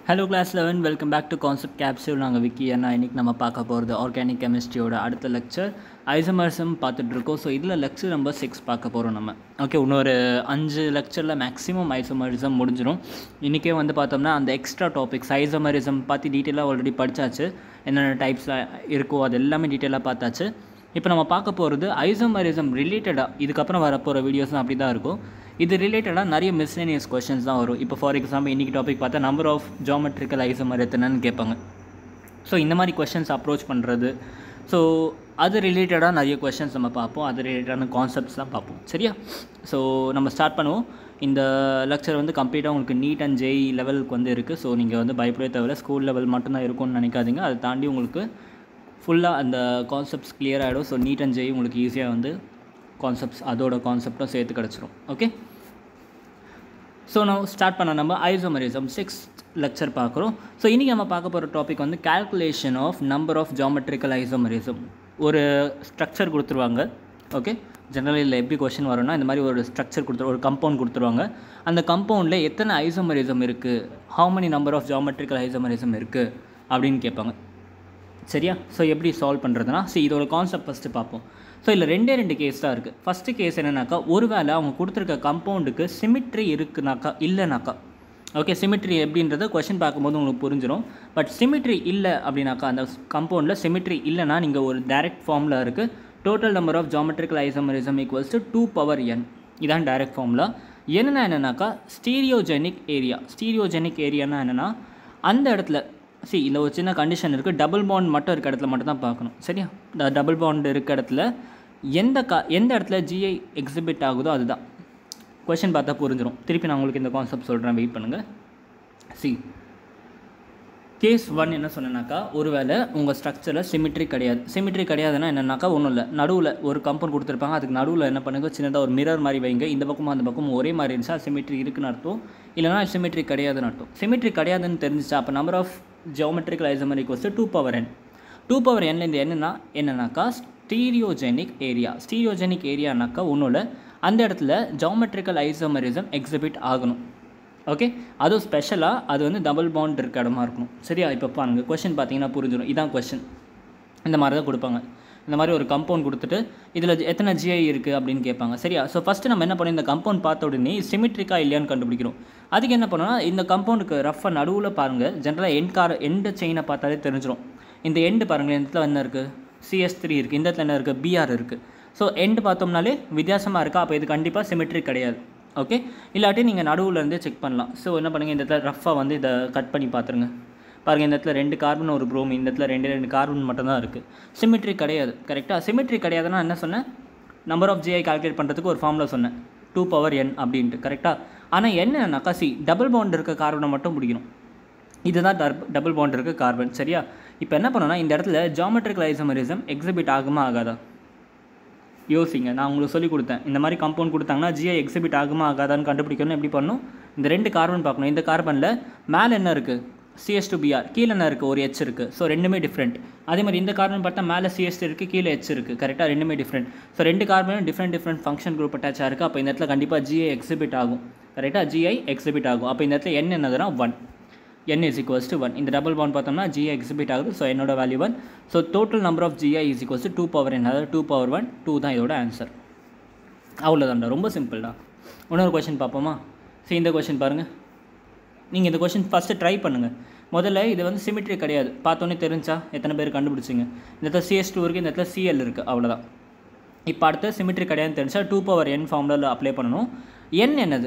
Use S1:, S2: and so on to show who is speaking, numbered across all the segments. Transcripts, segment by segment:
S1: hello class eleven welcome back to concept capsule நாங்கள் விக்கி அண்ணா இன்றைக்கி நம்ம பார்க்க போகிறது ஆர்கானிக் கெமிஸ்ட்ரியோட அடுத்த லெக்சர் ஐசமர்சம் பார்த்துட்ருக்கோம் ஸோ இதில் லெக்சர் நம்பர் சிக்ஸ் பார்க்க போகிறோம் நம்ம ஓகே இன்னொரு அஞ்சு லெக்சரில் மேக்ஸிமம் ஐசோமரிசம் முடிஞ்சிடும் இன்றைக்கே வந்து பார்த்தோம்னா அந்த எக்ஸ்ட்ரா டாபிக்ஸ் ஐசோமரிசம் பற்றி டீட்டெயிலாக ஆல்ரெடி படித்தாச்சு என்னென்ன டைப்ஸில் இருக்கோ அது எல்லாமே டீட்டெயிலாக பார்த்தாச்சு இப்போ நம்ம பார்க்க போகிறது ஐசோமரிசம் ரிலேட்டடாக இதுக்கப்புறம் வரப்போகிற வீடியோஸும் அப்படி தான் இருக்கும் இது ரிலேட்டடாக நிறைய மிஸ்லேனியஸ் கொஷின்ஸ் தான் வரும் இப்போ ஃபார் எக்ஸாம்பிள் இன்றைக்கி டாபிக் பார்த்தா நம்பர் ஆஃப் ஜாமெட்ரிக்கல் ஐசோமர் எத்தனைன்னு கேட்பாங்க ஸோ இந்த மாதிரி கொஷின்ஸ் அப்ரோச் பண்ணுறது ஸோ அது ரிலேட்டடாக நிறைய கொஷின்ஸ் நம்ம பார்ப்போம் அது ரிலேட்டடான கான்செப்ட்ஸ் தான் பார்ப்போம் சரியா ஸோ நம்ம ஸ்டார்ட் பண்ணுவோம் இந்த லெக்சர் வந்து கம்ப்ளீட்டாக உங்களுக்கு நீட் அண்ட் ஜெய் லெவலுக்கு வந்து இருக்குது ஸோ நீங்கள் வந்து பயப்படவே தவிர ஸ்கூல் லெவல் மட்டும்தான் இருக்கும்னு நினைக்காதீங்க அதை தாண்டி உங்களுக்கு ஃபுல்லாக அந்த கான்செப்ட்ஸ் clear ஆகிடும் ஸோ நீட் அண்ட் ஜெய் உங்களுக்கு ஈஸியாக வந்து கான்செப்ட்ஸ் அதோட கான்செப்டும் சேர்த்து கிடச்சிரும் ஓகே ஸோ நான் ஸ்டார்ட் பண்ண நம்ம ஐசோமரிசம் சிக்ஸ்த் லெக்சர் பார்க்குறோம் ஸோ இன்றைக்கி நம்ம பார்க்க போகிற டாபிக் வந்து calculation of number of geometrical isomerism ஒரு ஸ்ட்ரக்சர் கொடுத்துருவாங்க ஓகே ஜெனரலில் எப்படி கொஷின் வரும்னா இந்த மாதிரி ஒரு ஸ்ட்ரக்சர் கொடுத்துரு ஒரு கம்பவுண்ட் கொடுத்துருவாங்க அந்த கம்பவுண்டில் எத்தனை ஐசோமரிசம் இருக்குது how many number of geometrical isomerism இருக்குது அப்படின்னு கேட்பாங்க சரியா ஸோ எப்படி சால்வ் பண்ணுறதுனா ஸோ இதோட கான்செப்ட் ஃபஸ்ட்டு பார்ப்போம் ஸோ இதில் ரெண்டே ரெண்டு கேஸ் தான் இருக்குது ஃபஸ்ட்டு கேஸ் என்னன்னாக்கா ஒருவேளை அவங்க கொடுத்துருக்க கம்பவுண்டுக்கு சிமிட்ரி இருக்குனாக்கா இல்லைனாக்கா ஓகே சிமிட்ரி எப்படின்றத கொஷின் பார்க்கும்போது உங்களுக்கு புரிஞ்சிடும் பட் சிமிட்ரி இல்லை அப்படின்னாக்கா அந்த கம்பவுண்டில் சிமிட்ரி இல்லைனா நீங்கள் ஒரு டைரக்ட் ஃபார்மில் இருக்குது total number of geometrical isomerism equals to two power n இதான் டைரக்ட் ஃபார்முலா என்னென்னா என்னென்னாக்கா ஸ்டீரியோஜெனிக் ஏரியா ஸ்டீரியோஜெனிக் ஏரியானா என்னென்னா அந்த இடத்துல சி இல்லை ஒரு சின்ன கண்டிஷன் இருக்குது டபுள் பாண்ட் மட்டும் இருக்க இடத்துல மட்டும் தான் பார்க்கணும் சரியா இந்த டபுள் பாண்ட் இருக்க இடத்துல எந்த கா எந்த இடத்துல ஜிஐ எக்ஸிபிட் ஆகுதோ அதுதான் கொஷின் பார்த்தா புரிஞ்சிடும் திருப்பி நான் உங்களுக்கு இந்த கான்செப்ட் சொல்கிறேன் வெயிட் பண்ணுங்கள் சி கேஸ் ஒன் என்ன சொன்னேன்னாக்கா ஒருவேளை உங்கள் ஸ்ட்ரக்சரில் சிமிட்ரி கிடையாது சிமிட்ரி கிடையாதுன்னா என்னன்னாக்கா ஒன்றும் இல்லை நடுவில் ஒரு கம்பவுண்ட் கொடுத்துருப்பாங்க அதுக்கு நடுவில் என்ன பண்ணுங்க சின்னதாக ஒரு மிரர் மாதிரி வைங்க இந்த பக்கமும் அந்த பக்கமும் ஒரே மாதிரி இருந்துச்சா சிமிட்ரி இருக்குன்னு அர்த்தம் இல்லைனா சிமிட்ரி கிடையாதுன்னு அர்த்தம் சிமிட்ரி கிடையாதுன்னு தெரிஞ்சிச்சா அப்போ number of geometrical isomer equals two power n two power என்ல இந்த என்னன்னா என்னன்னாக்கா ஸ்டீரியோஜெனிக் ஏரியா ஸ்டீரியோஜெனிக் ஏரியானாக்கா ஒன்றும் இல்லை அந்த இடத்துல ஜியோமெட்ரிக்கல் ஐசோமரிசம் எக்ஸிபிட் ஆகணும் ஓகே அதுவும் ஸ்பெஷலாக அது வந்து டபுள் பாண்ட் இருக்க இடமா இருக்கணும் சரியா இப்போ பாருங்க கொஷின் பார்த்தீங்கன்னா புரிஞ்சிடும் இதான் கொஷின் இந்த மாதிரி தான் கொடுப்பாங்க இந்த மாதிரி ஒரு கம்பவுண்ட் கொடுத்துட்டு இதில் எத்தனை ஜிஐ இருக்குது அப்படின்னு கேட்பாங்க சரியா ஸோ ஃபஸ்ட்டு நம்ம என்ன பண்ணோம் இந்த கம்பவுண்ட் பார்த்த உடனே சிமிட்ரிக்கா இல்லையான்னு கண்டுபிடிக்கிறோம் அதுக்கு என்ன பண்ணோம்னா இந்த கம்பவுண்டுக்கு ரஃபாக நடுவில் பாருங்கள் ஜென்ரலாக எண்ட் கார் எண்டு செயினை பார்த்தாலே தெரிஞ்சிடும் இந்த எண்டு பாருங்கள் இந்த இடத்துல என்ன இருக்குது சிஎஸ் த்ரீ இருக்குது இந்த இடத்துல என்ன இருக்குது பிஆர் இருக்குது ஸோ எண்டு பார்த்தோம்னாலே வித்தியாசமாக இருக்கா அப்போ இது கண்டிப்பாக சிமெட்ரிக் கிடையாது ஓகே இல்லாட்டி நீங்கள் நடுவில் இருந்தே செக் பண்ணலாம் ஸோ என்ன பண்ணுங்கள் இந்த இடத்துல ரஃபாக வந்து இதை கட் பண்ணி பார்த்துருங்க பாருங்கள் இந்த இடத்துல ரெண்டு கார்பன் ஒரு ப்ரோம் இந்த இடத்துல ரெண்டு ரெண்டு கார்பன் மட்டும் தான் இருக்குது சிமெட்ரி கிடையாது கரெக்டாக சிமெட்ரி கிடையாதுன்னா என்ன சொன்னேன் நம்பர் ஆஃப் ஜிஐ கால்குலேட் பண்ணுறதுக்கு ஒரு ஃபார்மில் சொன்னேன் டூ பவர் என் அப்படின்ட்டு கரெக்டாக ஆனால் என்னன்னாக்கா சி டபுள் பாண்ட் இருக்க கார்பனை மட்டும் பிடிக்கணும் இதுதான் டபுள் பாண்ட் இருக்க கார்பன் சரியா இப்போ என்ன பண்ணோன்னா இந்த இடத்துல ஜாமெட்ரிக்கல் ஐசோமரிசம் எக்ஸிபிட் ஆகுமா ஆகாதா யோசிங்க நான் உங்களுக்கு சொல்லி கொடுத்தேன் இந்த மாதிரி காம்பவுண்ட் கொடுத்தாங்கன்னா ஜிஐ எக்ஸிபிட் ஆகுமா ஆகாதான்னு கண்டுபிடிக்கணும் எப்படி பண்ணணும் இந்த ரெண்டு கார்பன் பார்க்கணும் இந்த கார்பனில் மேலே என்ன இருக்குது சிஎஸ் டு பிஆர் கீழே என்ன இருக்குது ஒரு ஹெச் இருக்குது ஸோ ரெண்டுமே டிஃப்ரெண்ட் அதே மாதிரி இந்த கார்பன் பார்த்தா மேலே சிஎஸ் இருக்குது கீழே ஹெச் இருக்குது கரெக்டாக ரெண்டுமே டிஃப்ரெண்ட் ஸோ ரெண்டு கார்பனும் different different function group attach இருக்குது அப்போ இந்த இடத்துல கண்டிப்பாக ஜிஐ எக்ஸிபிட் ஆகும் கரெக்டாக ஜிஐ எக்ஸிபிட் ஆகும் அப்போ இந்த இடத்துல என்ன என்னதுன்னா one n is equals to 1 இந்த டபுள் பாண்ட் பார்த்தோம்னா gi எக்ஸிபிட் ஆகுது ஸோ என்னோட value one so total number of gi is equals to two power n அதாவது டூ பவர் ஒன் டூ தான் இதோட ஆன்சர் அவ்வளோதான்டா ரொம்ப சிம்பிள்டா இன்னொரு கொஷின் பார்ப்போமா சரி இந்த கொஷின் பாருங்கள் நீங்கள் இந்த கொஷின் ஃபஸ்ட்டு ட்ரை பண்ணுங்கள் முதல்ல இது வந்து சிமிட்ரி கிடையாது பார்த்தோன்னே தெரிஞ்சா எத்தனை பேர் கண்டுபிடிச்சிங்க இந்த இடத்துல சிஎஸ் டூ இருக்குது இந்த இடத்துல சிஎல் இருக்குது அவ்வளோதான் இப்போ அடுத்து சிமிட்ரி கிடையாதுன்னு தெரிஞ்சா டூ பவர் என் ஃபார்முலாவில் அப்ளை பண்ணணும் என் என்னது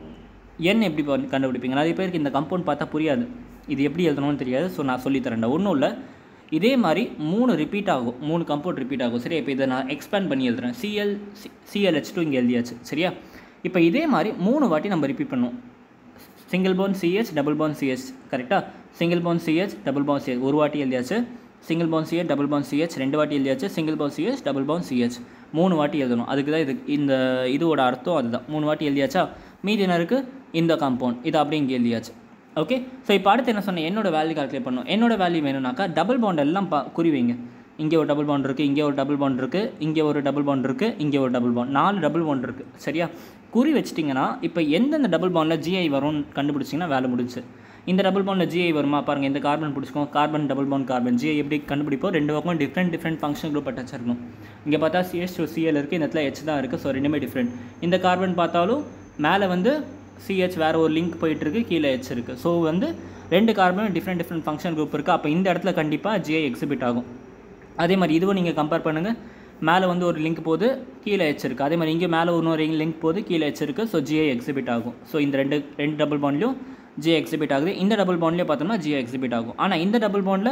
S1: என் எப்படி பண்ணி- கண்டுபிடிப்பீங்க நிறைய பேருக்கு இந்த கம்பவுண்ட் பார்த்தா புரியாது இது எப்படி எழுதணும்னு தெரியாது ஸோ நான் சொல்லித்தரேன்டா ஒன்றும் இல்லை இதே மாதிரி மூணு ரிப்பீட் ஆகும் மூணு கம்பவுண்ட் ரிப்பீட் ஆகும் சரியா இப்போ இதை நான் எக்ஸ்பேண்ட் பண்ணி எழுதுறேன் சிஎல் சிஎல்ஹெச் டூ இங்கே எழுதியாச்சு சரியா இப்போ இதே மாதிரி மூணு வாட்டி நம்ம ரிப்பீட் பண்ணுவோம் single bond CH double bond CH கரெக்டாக single bond CH double bond CH ஒரு வாட்டி எழுதியாச்சு single bond CH double bond CH ரெண்டு வாட்டி எழுதியாச்சு single bond CH double bond CH மூணு வாட்டி எழுதணும் அதுக்கு தான் இது இந்த இதோட அர்த்தம் அதுதான் மூணு வாட்டி எழுதியாச்சா மீதி என்ன இருக்குது இந்த காம்பவுண்ட் இது அப்படியே இங்கே எழுதியாச்சு ஓகே ஸோ இப்போ அடுத்து என்ன சொன்னேன் என்னோட வேல்யூ கால்குலேட் பண்ணணும் என்னோட வேல்யூ வேணும்னாக்கா டபுள் பாண்ட் எல்லாம் பா குறி வைங்க இங்கே ஒரு டபுள் பாண்ட் இருக்குது இங்கே ஒரு டபுள் பாண்ட் இருக்குது இங்கே ஒரு டபுள் பாண்ட் இருக்குது இங்கே ஒரு டபுள் பாண்ட் நாலு டபுள் பாண்ட் இருக்குது சரியா குறி வச்சிட்டிங்கன்னா இப்போ எந்தெந்த டபுள் பாண்டில் ஜிஐ வரும்னு கண்டுபிடிச்சிங்கன்னா வேலை முடிஞ்சு இந்த டபுள் பாண்டில் ஜிஐ வருமா பாருங்கள் இந்த கார்பன் பிடிச்சிக்கோங்க carbon double bond carbon GI எப்படி கண்டுபிடிப்போம் ரெண்டு பக்கம் different different function group attach இருக்கணும் இங்கே பார்த்தா சிஎஸ் டூ சிஎல் இருக்குது இந்த இடத்துல ஹெச் தான் இருக்குது ஸோ ரெண்டுமே டிஃப்ரெண்ட் இந்த கார்பன் பார்த்தாலும் மேலே வந்து சிஹெச் வேறு ஒரு லிங்க் போயிட்டுருக்கு கீழே ஹெச் இருக்குது ஸோ வந்து ரெண்டு carbon different different function group இருக்குது அப்போ இந்த இடத்துல கண்டிப்பாக ஜிஐ எக்ஸிபிட் ஆகும் அதே மாதிரி இதுவும் நீங்கள் கம்பேர் பண்ணுங்கள் மேலே வந்து ஒரு லிங்க் போகுது கீழே ஹெச் இருக்குது அதே மாதிரி இங்கே மேலே இன்னொரு லிங்க் போகுது கீழே ஹெச் இருக்குது ஸோ ஜிஐ எக்ஸிபிட் ஆகும் ஸோ இந்த ரெண்டு ரெண்டு டபுள் பாண்ட்லையும் ஜிஐ எக்ஸிபிட் ஆகுது இந்த டபுள் பாண்ட்லேயே பார்த்தோம்னா ஜிஐ எக்ஸிபிட் ஆகும் ஆனால் இந்த டபுள் பாண்டில்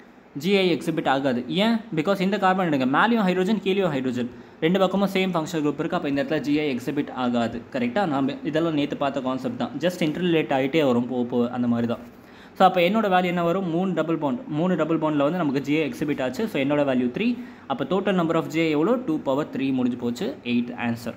S1: ஜிஐ எக்ஸிபிட் ஆகாது ஏன் பிகாஸ் இந்த கார்பன் எடுங்க மேலேயும் ஹைட்ரோஜன் கீழேயும் ஹைட்ரோஜன் ரெண்டு பக்கமும் சேம் ஃபங்க்ஷன் குரூப் இருக்குது அப்போ இந்த இடத்துல ஜிஐ எக்ஸிபிட் ஆகாது கரெக்டாக நம்ம இதெல்லாம் நேற்று பார்த்த கான்செப்ட் தான் ஜஸ்ட் இன்டர்லேட் ஆகிட்டே வரும் போ போ அந்த மாதிரி தான் ஸோ அப்போ என்னோட வேல்யூ என்ன வரும் மூணு டபுள் பாண்ட் மூணு டபுள் பாண்டில் வந்து நமக்கு ஜிஏ எக்ஸிபிட் ஆச்சு ஸோ என்னோட வேல்யூ த்ரீ அப்போ டோட்டல் நம்பர் ஆஃப் ஜே எவ்வளோ டூ பவர் த்ரீ முடிஞ்சு போச்சு எயிட் ஆன்சர்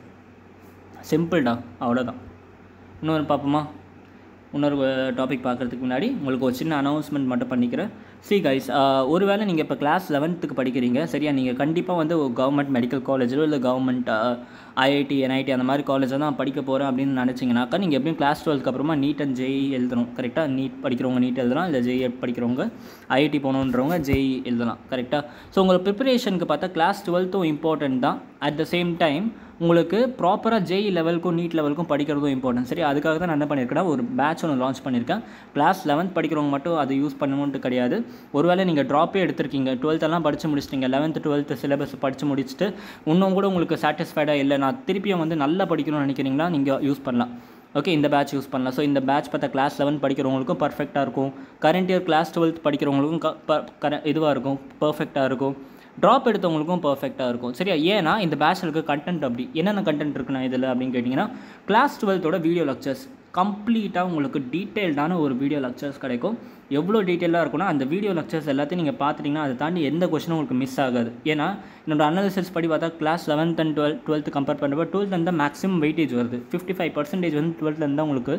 S1: சிம்பிள்டா அவ்வளோதான் இன்னொரு பார்ப்போமா இன்னொரு டாபிக் பார்க்குறதுக்கு முன்னாடி உங்களுக்கு ஒரு சின்ன அனௌன்ஸ்மெண்ட் மட்டும் பண்ணிக்கிறேன் சி கைஸ் ஒருவேளை நீங்கள் இப்போ கிளாஸ் லெவன்த்துக்கு படிக்கிறீங்க சரியா நீங்கள் கண்டிப்பாக வந்து கவர்மெண்ட் மெடிக்கல் காலேஜிலோ இல்லை கவர்மெண்ட் ஐஐடி என்ஐடி அந்த மாதிரி காலேஜில் தான் படிக்க போகிறேன் அப்படின்னு நினச்சிங்கனாக்கா நீங்கள் எப்படியும் கிளாஸ் டுவெல்க்கு அப்புறமா நீட் அண்ட் ஜெய் எழுதணும் கரெக்டாக நீட் படிக்கிறவங்க நீட் எழுதலாம் இல்லை ஜெய் படிக்கிறவங்க ஐஐடி போகணுன்றவங்க ஜெய் எழுதலாம் கரெக்டாக ஸோ உங்களுக்கு ப்ரிப்பரேஷனுக்கு பார்த்தா கிளாஸ் டுவெல்த்தும் இம்பார்ட்டன்ட் தான் அட் த சேம் டைம் உங்களுக்கு ப்ராப்பராக ஜெய் லெவலுக்கும் நீட் லெவலுக்கும் படிக்கிறதும் இம்பார்ட்டன்ட் சரி அதுக்காக தான் நான் என்ன பண்ணியிருக்கேன்னா ஒரு பேட்ச் ஒன்று லான்ச் பண்ணியிருக்கேன் கிளாஸ் லெவன்த் படிக்கிறவங்க மட்டும் அதை யூஸ் பண்ணணுன்ட்டு கிடையாது ஒருவேளை நீங்கள் ட்ராப்பே எடுத்திருக்கீங்க டுவெல்த்தெல்லாம் படித்து முடிச்சிட்டிங்க லெவன்த்து டுவெல்த்து சிலபஸ் படித்து முடிச்சுட்டு இன்னும் கூட உங்களுக்கு சாட்டிஸ்ஃபைடாக இல்லை நான் திருப்பியும் வந்து நல்லா படிக்கணும்னு நினைக்கிறீங்களா நீங்கள் யூஸ் பண்ணலாம் ஓகே இந்த பேட்ச் யூஸ் பண்ணலாம் ஸோ இந்த பேட்ச் பார்த்தா கிளாஸ் லெவன் படிக்கிறவங்களுக்கும் பர்ஃபெக்டாக இருக்கும் கரண்ட் இயர் கிளாஸ் டுவெல்த் படிக்கிறவங்களுக்கும் க ப கர இதுவாக இருக்கும் பர்ஃபெக்டாக இருக்கும் ட்ராப் எடுத்தவங்களுக்கும் பர்ஃபெக்டாக இருக்கும் சரியா ஏன்னா இந்த பேட்சில் இருக்க கண்டென்ட் அப்படி என்னென்ன கண்டென்ட் இருக்குண்ணா இதில் அப்படின்னு கேட்டிங்கன்னா கிளாஸ் டுவெல்த்தோட வீடியோ லெக்சர்ஸ் கம்ப்ளீட்டாக உங்களுக்கு டீட்டெயில்டான ஒரு வீடியோ லெக்சர்ஸ் கிடைக்கும் எவ்வளோ டீட்டெயிலாக இருக்குன்னா அந்த வீடியோ லெக்சர்ஸ் எல்லாத்தையும் நீங்கள் பார்த்துட்டிங்கன்னா அதை தாண்டி எந்த கொஷனும் உங்களுக்கு மிஸ் ஆகாது ஏன்னா என்னோட அனாலிசிஸ் படி பார்த்தா class eleventh and twelve twelfth compare பண்ணுறப்ப டுவெல்த் வந்து மேக்ஸிமம் வெயிட்டேஜ் வருது ஃபிஃப்டி ஃபைவ் பர்சன்டேஜ் வந்து டுவெல்த்லேருந்து தான் உங்களுக்கு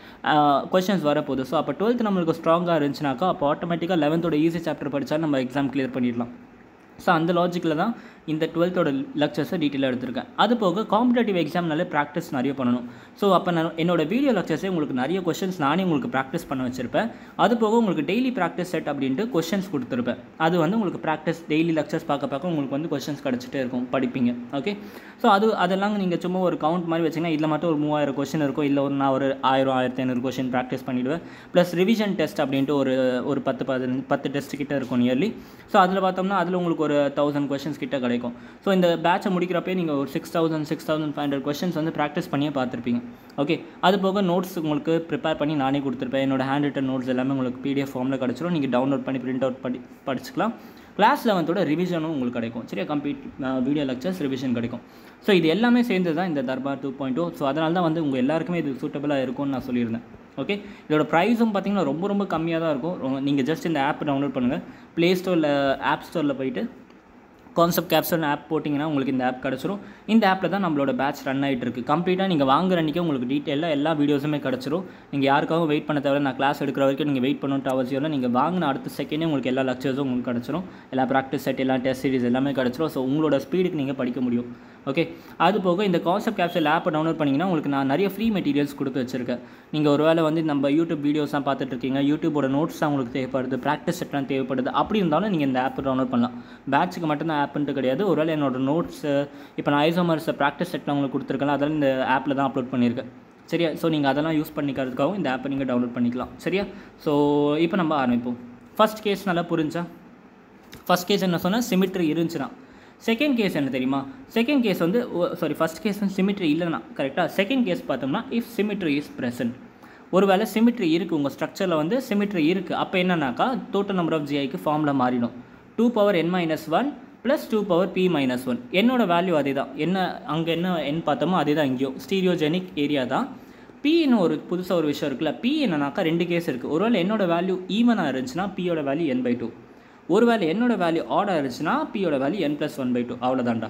S1: கொஷின்ஸ் வரப்போகுது ஸோ அப்போ டுவெல்த் நம்மளுக்கு ஸ்ட்ராங்காக இருந்துச்சுனாக்கா அப்போ ஆட்டோமேட்டிக்காக லெவன்த்தோட ஈஸி சாப்டர் படித்தா நம்ம எக்ஸாம் கிளியர் பண்ணிடலாம் ஸோ அந்த லாஜிக்கில் தான் இந்த டுவெல்த்தோட லெக்சர்ஸை டீட்டெயிலாக எடுத்திருக்கேன் அது போக காம்படேட்டிவ் எக்ஸாம்னாலே ப்ராக்டிஸ் நிறைய பண்ணணும் ஸோ அப்போ நான் என்னோட வீடியோ லெக்சர்ஸே உங்களுக்கு நிறைய கொஷின்ஸ் நானே உங்களுக்கு ப்ராக்டிஸ் பண்ண வச்சுருப்பேன் அது போக உங்களுக்கு டெய்லி ப்ராக்டிஸ் செட் அப்படின்ட்டு கொஷின்ஸ் கொடுத்துருப்பேன் அது வந்து உங்களுக்கு ப்ராக்டிஸ் டெய்லி லெக்சர்ஸ் பார்க்க பார்க்க உங்களுக்கு வந்து கொஷின்ஸ் கிடச்சிட்டே இருக்கும் படிப்பீங்க ஓகே ஸோ அது அதெல்லாம் நீங்கள் சும்மா ஒரு கவுண்ட் மாதிரி வச்சிங்கன்னா இதில் மட்டும் ஒரு மூவாயிரம் கொஷின் இருக்கும் இல்லை ஒரு நான் ஒரு ஆயிரம் ஆயிரத்தி ஐநூறு கொஷின் ப்ராக்டிஸ் பண்ணிவிடுவேன் ப்ளஸ் ரிவிஷன் டெஸ்ட் அப்படின்ட்டு ஒரு ஒரு பத்து பதினஞ்சு பத்து டெஸ்ட் கிட்ட இருக்கும் நியர்லி ஸோ அதில் பார்த்தோம்னா அதில் உங்களுக்கு ஒரு தௌசண்ட் கொஷின்ஸ் கிட்ட கிடைக்கும் ஸோ இந்த பேட்சை முடிக்கிறப்பே நீங்கள் ஒரு six thousand six thousand five hundred questions வந்து ப்ராக்டிஸ் பண்ணியே பார்த்துருப்பீங்க ஓகே அது போக நோட்ஸ் உங்களுக்கு ப்ரிப்பேர் பண்ணி நானே கொடுத்துருப்பேன் என்னோட ஹேண்ட் ரிட்டன் நோட்ஸ் எல்லாமே உங்களுக்கு பிடிஎஃப் ஃபார்மில் கிடச்சிரும் நீங்கள் டவுன்லோட் பண்ணி பிரிண்ட் அவுட் பண்ணி படிச்சுக்கலாம் கிளாஸ் லெவன்த்தோட ரிவிஷனும் உங்களுக்கு கிடைக்கும் சரியா கம்ப்ளீட் வீடியோ லெக்சர்ஸ் ரிவிஷன் கிடைக்கும் ஸோ இது எல்லாமே சேர்ந்து தான் இந்த Darbar two point two so அதனால தான் வந்து உங்கள் எல்லாருக்குமே இது சூட்டபுளாக இருக்கும்னு நான் சொல்லியிருந்தேன் ஓகே இதோட ப்ரைஸும் பார்த்தீங்கன்னா ரொம்ப ரொம்ப கம்மியாக தான் இருக்கும் நீங்கள் ஜஸ்ட் இந்த ஆப் டவுன்லோட் பண்ணுங்கள் ப்ளே ஸ்டோரில் ஆப் ஸ்டோரில் போயிட்டு கான்செப்ட் கேப்சல் ஆப் போட்டிங்கன்னா உங்களுக்கு இந்த ஆப் கிடச்சிரும் இந்த ஆப்பில் தான் நம்மளோட பேட்ச் ரன் ஆகிட்டு இருக்குது கம்ப்ளீட்டாக நீங்கள் வாங்குற அன்றைக்கி உங்களுக்கு டீட்டெயிலாக எல்லா வீடியோஸுமே கிடச்சிரும் நீங்கள் யாருக்காகவும் வெயிட் பண்ண தேவை நான் கிளாஸ் எடுக்கிற வரைக்கும் நீங்கள் வெயிட் பண்ணணுன்ற அவசியம் இல்லை நீங்கள் வாங்கின அடுத்த செகண்டே உங்களுக்கு எல்லா லெக்சர்ஸும் உங்களுக்கு கிடச்சிரும் எல்லா ப்ராக்டிஸ் செட் எல்லா டெஸ்ட் சீரிஸ் எல்லாமே கிடச்சிரும் ஸோ உங்களோட ஸ்பீடுக்கு நீங்கள் படிக்க முடியும் ஓகே அது போக இந்த கான்செப்ட் கேப்சல் ஆப்பை டவுன்லோட் பண்ணிங்கன்னா உங்களுக்கு நான் நிறைய ஃப்ரீ மெட்டீரியல்ஸ் கொடுத்து வச்சிருக்கேன் நீங்கள் ஒரு வேளை வந்து நம்ம யூடியூப் வீடியோஸ்லாம் பார்த்துட்டு இருக்கீங்க யூடியூபோட நோட்ஸ் தான் உங்களுக்கு தேவைப்படுது ப்ராக்டிஸ் செட்லாம் தேவைப்படுது அப்படி இருந்தாலும் நீங்கள் இந்த ஆப் டவுன்லோட் பண்ணலாம் பேட்சுக்கு மட்டும்தான் ஆப்ன்ட்டு கிடையாது ஒருவேளை என்னோட நோட்ஸ் இப்போ நான் ஐசோமர்ஸை ப்ராக்டிஸ் செட்லாம் உங்களுக்கு கொடுத்துருக்கேன் அதெல்லாம் இந்த ஆப்பில் தான் அப்லோட் பண்ணியிருக்கேன் சரியா ஸோ நீங்கள் அதெல்லாம் யூஸ் பண்ணிக்கிறதுக்காகவும் இந்த ஆப்பை நீங்கள் டவுன்லோட் பண்ணிக்கலாம் சரியா ஸோ இப்போ நம்ம ஆரம்பிப்போம் ஃபஸ்ட் கேஸ் நல்லா புரிஞ்சா ஃபஸ்ட் கேஸ் என்ன சொன்னால் சிமிட்ரி இருந்துச்சுன்னா செகண்ட் கேஸ் என்ன தெரியுமா செகண்ட் கேஸ் வந்து சாரி ஃபஸ்ட் கேஸ் வந்து சிமிட்ரி இல்லைனா கரெக்டாக செகண்ட் கேஸ் பார்த்தோம்னா இஃப் சிமிட்ரி இஸ் ப்ரெசன்ட் ஒருவேளை சிமிட்ரி இருக்குது உங்கள் ஸ்ட்ரக்சரில் வந்து சிமிட்ரி இருக்குது அப்போ என்னன்னாக்கா டோட்டல் நம்பர் ஆஃப் ஜிஐக்கு ஃபார்மில் மாறிடும் two power n minus one plus two power p minus one என்னோட வேல்யூ அதே தான் என்ன அங்கே என்ன என் பார்த்தோமோ அதே தான் இங்கேயும் ஸ்டீரியோஜெனிக் ஏரியா தான் பின்னு ஒரு புதுசாக ஒரு விஷயம் இருக்குல்ல பி என்னன்னாக்கா ரெண்டு கேஸ் இருக்குது ஒருவேளை என்னோட வேல்யூ ஈவனாக இருந்துச்சுன்னா பியோட வேல்யூ என் பை டூ ஒருவேளை என்னோட வேல்யூ ஆர்டர் இருந்துச்சுன்னா பியோட value n plus one by two அவ்வளோதான்டா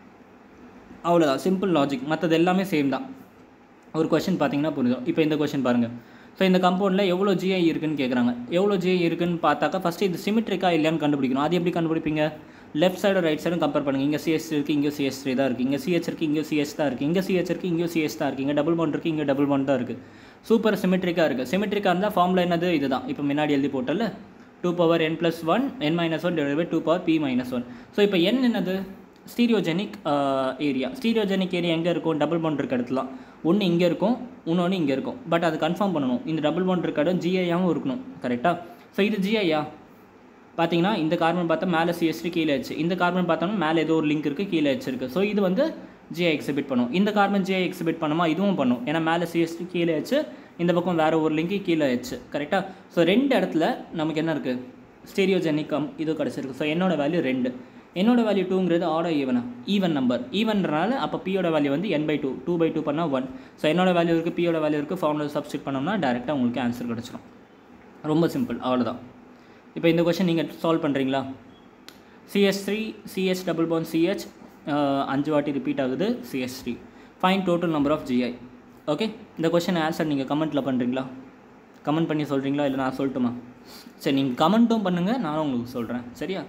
S1: அவ்வளோதான் சிம்பிள் லாஜிக் மற்றது எல்லாமே சேம் தான் ஒரு கொஷின் பார்த்தீங்கன்னா புரியும் இப்போ இந்த கொஷின் பாருங்கள் ஸோ இந்த கம்பவுண்டில் எவ்வளோ ஜிஐ இருக்குன்னு கேட்குறாங்க எவ்வளோ ஜிஐ இருக்குன்னு பார்த்தாக்கா ஃபஸ்ட்டு இது சிமிட்ரிக்கா இல்லையான்னு கண்டுபிடிக்கணும் அது எப்படி கண்டுபிடிப்பீங்க லெஃப்ட் சைடும் ரைட் சைடும் கம்பேர் பண்ணுங்கள் இங்கே சிஎஸ் இருக்குது இங்கே சிஎஸ் த்ரீ தான் இருக்குது இங்கே சிஹெச் இருக்குது இங்கே சிஎஸ் தான் இருக்குது இங்கே சிஹெச் இருக்குது இங்கே சிஎஸ் தான் இருக்குது இங்கே டபுள் பாண்ட் இருக்குது இங்கே டபுள் பாண்ட் தான் இருக்குது சூப்பர் சிமெட்ரிக்காக இருக்குது சிமெட்ரிக்காக இருந்தால் ஃபார்முலா என்னது இதுதான் இப்போ முன்னாடி எழுதி போட்டல two power n plus one n minus one divide by two power p minus one so இப்போ என் என்னது ஸ்டீரியோஜெனிக் ஏரியா ஸ்டீரியோஜெனிக் ஏரியா எங்கே இருக்கும் டபுள் பாண்ட் இருக்க இடத்துலாம் ஒன்று இங்கே இருக்கும் இன்னொன்று இங்கே இருக்கும் பட் அது கன்ஃபார்ம் பண்ணணும் இந்த டபுள் பாண்ட் இருக்க இடம் ஜிஐயாகவும் இருக்கணும் கரெக்டாக ஸோ இது ஜிஐயா பார்த்தீங்கன்னா இந்த கார்பன் பார்த்தா மேலே சிஎஸ்டி கீழே வச்சு இந்த கார்பன் பார்த்தோம்னா மேலே ஏதோ ஒரு லிங்க் இருக்குது கீழே வச்சிருக்கு ஸோ இது வந்து ஜிஐ எக்ஸிபிட் பண்ணும் இந்த கார்பன் ஜிஐ எக்ஸிபிட் பண்ணுமா இதுவும் பண்ணும் ஏன்னா மேலே சிஎஸ்டி கீழே வச்சு இந்த பக்கம் வேறு ஒரு லிங்க் கீழே வச்சு கரெக்டாக ஸோ ரெண்டு இடத்துல நமக்கு என்ன இருக்குது ஸ்டீரியோஜெனிக்கம் இது கிடச்சிருக்கு ஸோ என்னோட வேல்யூ ரெண்டு என்னோட வேல்யூ டூங்கிறது ஆடோ ஈவனா ஈவன் நம்பர் ஈவன்றனால அப்போ பியோட வேல்யூ வந்து n by two two by two பண்ணால் ஒன் ஸோ என்னோட வேல்யூ இருக்குது பியோட வேல்யூ இருக்குது ஃபார்முலா சப்ஸ்டிட் பண்ணோம்னா டேரெக்டாக உங்களுக்கு ஆன்சர் கிடச்சிடும் ரொம்ப சிம்பிள் அவ்வளோதான் இப்போ இந்த கொஷின் நீங்கள் சால்வ் பண்ணுறீங்களா CS three CH double bond CH அஞ்சு வாட்டி ரிப்பீட் ஆகுது CS three fine total number of GI okay இந்த கொஷின் ஆன்சர் நீங்கள் கமெண்ட்டில் பண்ணுறீங்களா கமெண்ட் பண்ணி சொல்கிறீங்களா இல்லை நான் சொல்லட்டுமா சரி நீங்கள் கமெண்ட்டும் பண்ணுங்கள் நானும் உங்களுக்கு சொல்கிறேன் சரியா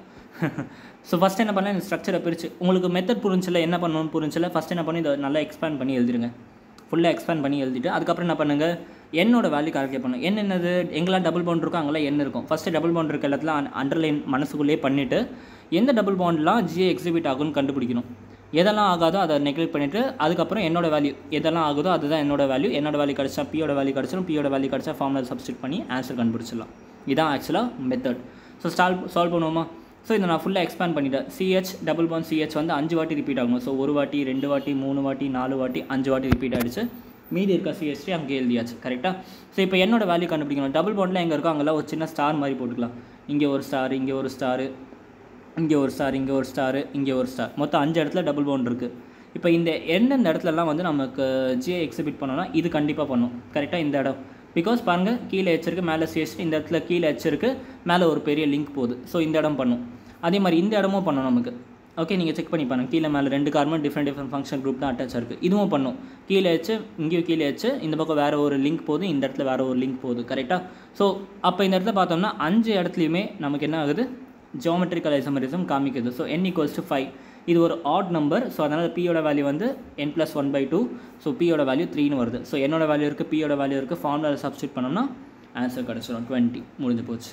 S1: ஸோ ஃபஸ்ட் என்ன பண்ணலாம் இந்த ஸ்ட்ரக்சரை பிரித்து உங்களுக்கு மெத்தட் புரிஞ்சில்ல என்ன பண்ணணும்னு புரிஞ்சில்ல ஃபஸ்ட் என்ன பண்ணி இதை நல்லா எக்ஸ்பேண்ட் பண்ணி எழுதிருங்க ஃபுல்லாக எக்ஸ்பேண்ட் பண்ணி எழுதிட்டு அதுக்கப்புறம் என்ன பண்ணுங்கள் என்னோட வேல்யூ கால்குலேட் பண்ணும் என்ன என்னது எங்கெல்லாம் டபுள் பவுண்ட் இருக்கோ அங்கெல்லாம் என்ன இருக்கும் ஃபஸ்ட்டு டபுள் பவுண்ட் இருக்க இடத்துல அண்டர்லைன் மனசுக்குள்ளேயே பண்ணிவிட்டு எந்த டபுள் பவுண்ட்லாம் ஜிஏ எக்ஸிபிட் ஆகும்னு கண்டுபிடிக்கணும் எதெல்லாம் ஆகாதோ அதை நெக்லெக்ட் பண்ணிவிட்டு அதுக்கப்புறம் என்னோட வேல்யூ எதெல்லாம் ஆகுதோ அதுதான் என்னோட வேல்யூ என்னோட வேல்யூ கிடச்சா பியோட வேல்யூ கிடச்சிடும் பியோட வேல்யூ கிடச்சா ஃபார்முலா சப்ஸ்டிட் பண்ணி ஆன்சர் கண்டுபிடிச்சிடலாம் இதான் ஆக்சுவலாக மெத்தட் ஸோ சால்வ் சால்வ் பண்ணுவோமா ஸோ இதை நான் ஃபுல்லாக எக்ஸ்பேண்ட் பண்ணிட்டேன் சிஹெச் டபுள் பான் சிஹெச் வந்து அஞ்சு வாட்டி ரிப்பீட் ஆகணும் ஸோ ஒரு வாட்டி ரெண்டு வாட்டி மூணு வாட்டி நாலு வாட்டி அஞ்சு வாட்டி ரிப்பீட் ஆகிடுச்சு மீதி இருக்க சிஎஸ்டி அங்கே எழுதியாச்சு கரெக்டாக ஸோ இப்போ என்னோட வேல்யூ கண்டுபிடிக்கணும் டபுள் பாண்டில் எங்கே இருக்கோ அங்கெல்லாம் ஒரு சின்ன ஸ்டார் மாதிரி போட்டுக்கலாம் இங்கே ஒரு ஸ்டார் இங்கே ஒரு ஸ்டாரு இங்கே ஒரு ஸ்டார் இங்கே ஒரு ஸ்டாரு இங்கே ஒரு ஸ்டார் மொத்தம் அஞ்சு இடத்துல டபுள் பவுண்ட் இருக்குது இப்போ இந்த எந்தெந்த இடத்துலலாம் வந்து நமக்கு ஜிஐ எக்ஸிபிட் பண்ணோம்னா இது கண்டிப்பாக பண்ணும் கரெக்டாக இந்த இடம் பிகாஸ் பாருங்கள் கீழே வச்சிருக்கு மேலே சிஎஸ்டி இந்த இடத்துல கீழே வச்சிருக்கு மேலே ஒரு பெரிய லிங்க் போகுது ஸோ இந்த இடம் பண்ணும் அதே மாதிரி இந்த இடமும் பண்ணும் நமக்கு ஓகே நீங்கள் செக் பண்ணி பாருங்கள் கீழே மேலே ரெண்டு carbon different different function group தான் அட்டாச் இருக்குது இதுவும் பண்ணும் கீழே வச்சு இங்கேயும் கீழே வச்சு இந்த பக்கம் வேறு ஒரு லிங்க் போகுது இந்த இடத்துல வேறு ஒரு லிங்க் போகுது கரெக்டாக ஸோ அப்போ இந்த இடத்துல பார்த்தோம்னா அஞ்சு இடத்துலையுமே நமக்கு என்ன ஆகுது ஜியோமெட்ரிக்கல் ஐசமரிசம் காமிக்குது so n equals to five இது ஒரு ஆட் நம்பர் ஸோ அதனால் பியோட வேல்யூ வந்து n plus one by two so பியோட வேல்யூ த்ரீன்னு வருது ஸோ என்னோட வேல்யூ இருக்குது பியோட வேல்யூ இருக்குது ஃபார்முலா சப்ஸ்டியூட் பண்ணோம்னா ஆன்சர் கிடச்சிடும் டுவெண்ட்டி முடிஞ்சு போச்சு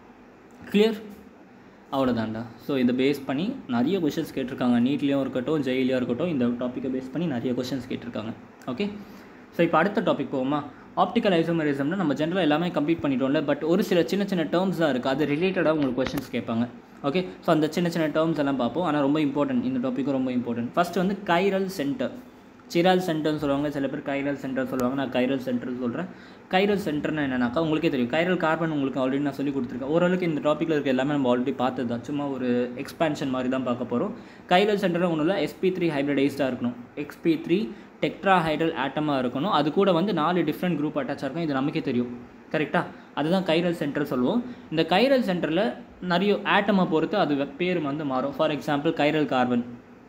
S1: கிளியர் அவ்வளோதான்டா ஸோ இதை பேஸ் பண்ணி நிறைய கொஷின்ஸ் கேட்டிருக்காங்க நீட்லேயும் இருக்கட்டும் ஜெயிலையும் இருக்கட்டும் இந்த டாப்பிக்கை பேஸ் பண்ணி நிறைய கொஷின்ஸ் கேட்டிருக்காங்க ஓகே ஸோ இப்போ அடுத்த டாபிக் போவோமா ஆப்டிக்கல் ஐசோமரிசம்னா நம்ம ஜென்ரலாக எல்லாமே கம்ப்ளீட் பண்ணிட்டோம்ல பட் ஒரு சில சின்ன சின்ன டேர்ம்ஸ் தான் இருக்குது அது ரிலேட்டடாக உங்களுக்கு கொஷின்ஸ் கேட்பாங்க ஓகே ஸோ அந்த சின்ன சின்ன டேர்ம்ஸ் எல்லாம் பார்ப்போம் ஆனால் ரொம்ப இம்பார்ட்டன்ட் இந்த டாப்பிக்கும் ரொம்ப இம்பார்ட்டன்ட் ஃபஸ்ட்டு வந்து கைரல் சென்டர் சிரால் சென்டர்னு சொல்லுவாங்க சில பேர் கைரல் சென்டர் சொல்லுவாங்க நான் கைரல் சென்டர் சொல்கிறேன் கைரல் சென்டர்னா என்னன்னாக்கா உங்களுக்கே தெரியும் கைரல் கார்பன் உங்களுக்கு ஆல்ரெடி நான் சொல்லி கொடுத்துருக்கேன் ஓரளவுக்கு இந்த டாப்பிக்கில் இருக்க எல்லாமே நம்ம ஆல்ரெடி பார்த்தது தான் சும்மா ஒரு எக்ஸ்பான்ஷன் மாதிரி தான் பார்க்க போகிறோம் கைரல் சென்டர் ஒன்றும் இல்லை எஸ்பி த்ரீ ஹைப்ரிடைஸ்டாக இருக்கணும் எக்ஸ்பி த்ரீ டெக்ட்ரா ஹைட்ரல் ஆட்டமாக இருக்கணும் அது கூட வந்து நாலு டிஃப்ரெண்ட் குரூப் அட்டாச் இருக்கும் இது நமக்கே தெரியும் கரெக்டாக அதுதான் கைரல் சென்டர் சொல்லுவோம் இந்த கைரல் சென்டரில் நிறைய ஆட்டமை பொறுத்து அது பேர் வந்து மாறும் for example chiral carbon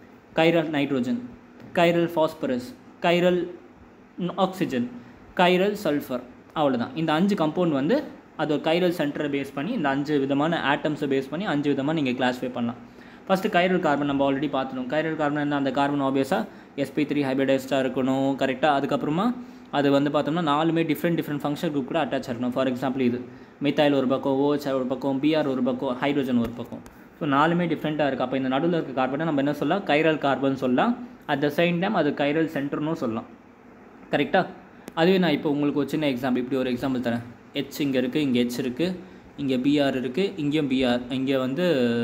S1: chiral nitrogen chiral phosphorus chiral oxygen chiral sulphur அவ்வளோதான் இந்த அஞ்சு கம்பவுண்ட் வந்து அது ஒரு கைரல் சென்டரை பேஸ் பண்ணி இந்த அஞ்சு விதமான ஆட்டம்ஸை பேஸ் பண்ணி அஞ்சு விதமாக நீங்கள் கிளாஸிஃபை பண்ணலாம் ஃபஸ்ட்டு கைரல் கார்பன் நம்ம ஆல்ரெடி பார்த்துட்டோம் கைரல் கார்பன் என்ன அந்த கார்பன் ஆபியஸாக எஸ்பி த்ரீ ஹைப்ரிடைஸ்டாக இருக்கணும் கரெக்டாக அதுக்கப்புறமா அது வந்து பார்த்தோம்னா நாலுமே டிஃப்ரெண்ட் டிஃப்ரெண்ட் ஃபங்க்ஷன் குரூப் கூட அட்டாச் இருக்கணும் ஃபார் எக்ஸாம்பிள் இது மித்தாயில் ஒரு பக்கம் ஓஹெச் ஒரு பக்கம் பிஆர் ஒரு பக்கம் ஹைட்ரோஜன் ஒரு பக்கம் ஸோ நாலுமே டிஃப்ரெண்ட்டாக இருக்குது அப்போ இந்த நடுவில் இருக்க கார்பனை நம்ம என்ன சொல்லலாம் கைரல் கார்பன் சொல்லலாம் அட் த சேம் டைம் அது கைரல் சென்டர்னும் சொல்லலாம் கரெக்டாக அதுவே நான் இப்போ உங்களுக்கு ஒரு சின்ன எக்ஸாம்பிள் இப்படி ஒரு எக்ஸாம்பிள் தரேன் ஹெச் இங்கே இருக்குது இங்கே ஹெச் இருக்குது இங்கே பிஆர் இருக்குது இங்கேயும் பிஆர் இங்கே வந்து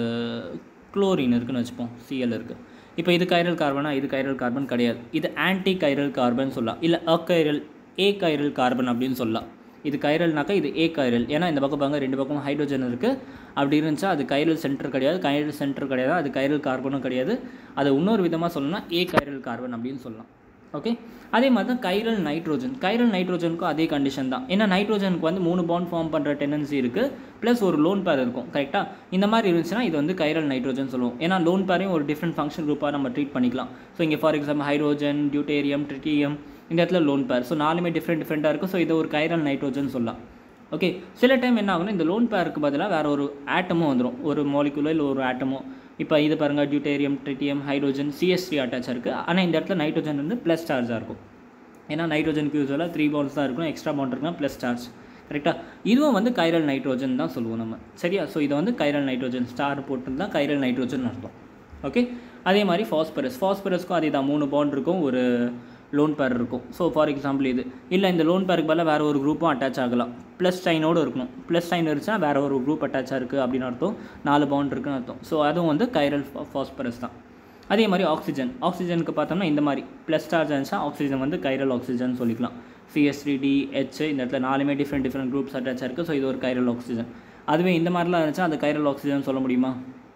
S1: குளோரின் இருக்குன்னு வச்சுப்போம் சிஎல் இருக்குது இப்போ இது கைரல் கார்பனா இது கைரல் கார்பன் கிடையாது இது ஆன்டி கைரல் கார்பன் சொல்லலாம் இல்லை அக்கைரல் ஏ கைரல் கார்பன் அப்படின்னு சொல்லலாம் இது கைரல்னாக்கா இது ஏ கைரல் ஏன்னா இந்த பக்கம் பாருங்க ரெண்டு பக்கம் ஹைட்ரோஜன் இருக்குது அப்படி இருந்துச்சா அது கைரல் சென்டர் கிடையாது கைரல் சென்டர் கிடையாது அது கைரல் கார்பனும் கிடையாது அது இன்னொரு விதமாக சொல்லணும்னா ஏ கைரல் கார்பன் அப்படின்னு சொல்லலாம் ஓகே அதே மாதிரி தான் கைரல் நைட்ரோஜன் கைரல் நைட்ரோஜனுக்கும் அதே கண்டிஷன் தான் ஏன்னா நைட்ரோஜனுக்கு வந்து மூணு பாண்ட் ஃபார்ம் பண்ணுற டெண்டன்சி இருக்குது ப்ளஸ் ஒரு லோன் பேர் இருக்கும் கரெக்டாக இந்த மாதிரி இருந்துச்சுன்னா இது வந்து கைரல் நைட்ரோஜன் சொல்லுவோம் ஏன்னா லோன் பேரையும் ஒரு டிஃப்ரெண்ட் ஃபங்க்ஷன் குரூப்பாக நம்ம ட்ரீட் பண்ணிக்கலாம் ஸோ இங்கே for example hydrogen deuterium tritium இந்த இடத்துல லோன் பேர் ஸோ நாலுமே டிஃப்ரெண்ட் டிஃப்ரெண்ட்டாக இருக்கும் ஸோ இதை ஒரு கைரல் நைட்ரோஜன் சொல்லலாம் ஓகே சில டைம் என்ன ஆகும்னா இந்த லோன் பேருக்கு பதிலாக வேறு ஒரு ஆட்டமும் வந்துடும் ஒரு மாலிகுலோ இல்லை ஒரு ஆட்டமோ இப்போ இது பாருங்கள் deuterium tritium hydrogen CS three அட்டாச்சாக இருக்குது ஆனால் இந்த இடத்துல நைட்ரோஜன் வந்து ப்ளஸ் சார்ஜாக இருக்கும் ஏன்னா நைட்ரோஜனுக்கு யூஸ்வலாக த்ரீ பாண்ட்ஸ் தான் இருக்கும் எக்ஸ்ட்ரா பாண்ட் இருக்குன்னா ப்ளஸ் சார்ஜ் கரெக்டாக இதுவும் வந்து கைரல் நைட்ரோஜன் தான் சொல்லுவோம் நம்ம சரியா ஸோ இதை வந்து கைரல் நைட்ரோஜன் ஸ்டார் போட்டு கைரல் நைட்ரோஜன் அர்த்தம் ஓகே அதே மாதிரி ஃபாஸ்பரஸ் ஃபாஸ்பரஸ்க்கும் அதே தான் மூணு பாண்ட் இருக்கும் ஒரு லோன் பேர் இருக்கும் ஸோ ஃபார் எக்ஸாம்பிள் இது இல்லை இந்த லோன் பேருக்கு பதிலாக வேறு ஒரு குரூப்பும் அட்டாச் ஆகலாம் ப்ளஸ் சைனோடு இருக்கணும் ப்ளஸ் சைன் இருந்துச்சுன்னா வேறு ஒரு குரூப் அட்டாச்சாக இருக்குது அப்படின்னு அர்த்தம் நாலு பாண்ட் இருக்குன்னு அர்த்தம் ஸோ அதுவும் வந்து கைரல் ஃபாஸ்பரஸ் தான் அதே மாதிரி ஆக்சிஜன் ஆக்சிஜனுக்கு பார்த்தோம்னா இந்த மாதிரி ப்ளஸ் சார்ஜ் இருந்துச்சுன்னா ஆக்சிஜன் வந்து கைரல் ஆக்சிஜன் சொல்லிக்கலாம் சிஎஸ்டி டி ஹெச் இந்த இடத்துல நாலுமே டிஃப்ரெண்ட் டிஃப்ரெண்ட் குரூப்ஸ் அட்டாச் இருக்குது ஸோ இது ஒரு கைரல் ஆக்சிஜன் அதுவே இந்த மாதிரிலாம் இருந்துச்சுன்னா அது கைரல் ஆக்சிஜன் சொல்ல முடியுமா